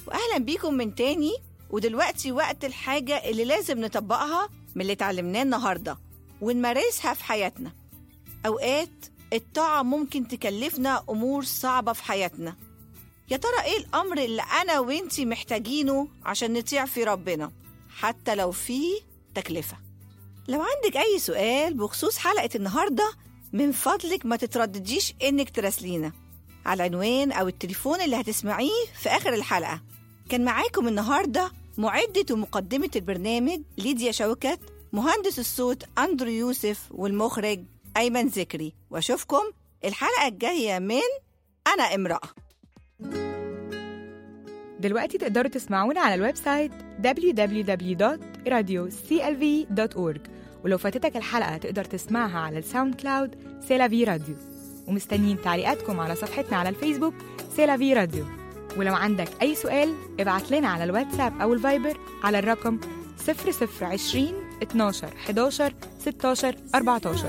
واهلا بيكم من تاني ودلوقتي وقت الحاجه اللي لازم نطبقها من اللي اتعلمناه النهارده ونمارسها في حياتنا اوقات الطاعه ممكن تكلفنا امور صعبه في حياتنا يا ترى ايه الامر اللي انا وانتي محتاجينه عشان نطيع في ربنا حتى لو فيه تكلفه لو عندك اي سؤال بخصوص حلقه النهارده من فضلك ما تتردديش انك تراسلينا على العنوان او التليفون اللي هتسمعيه في اخر الحلقه كان معاكم النهارده معدة ومقدمة البرنامج ليديا شوكت مهندس الصوت أندرو يوسف والمخرج أيمن ذكري وأشوفكم الحلقة الجاية من أنا امرأة دلوقتي تقدروا تسمعونا على الويب سايت www.radioclv.org ولو فاتتك الحلقة تقدر تسمعها على الساوند كلاود سيلافي راديو ومستنيين تعليقاتكم على صفحتنا على الفيسبوك سيلافي راديو ولو عندك أي سؤال ابعت لنا على الواتساب أو الفايبر على الرقم 0020 12 11 16 14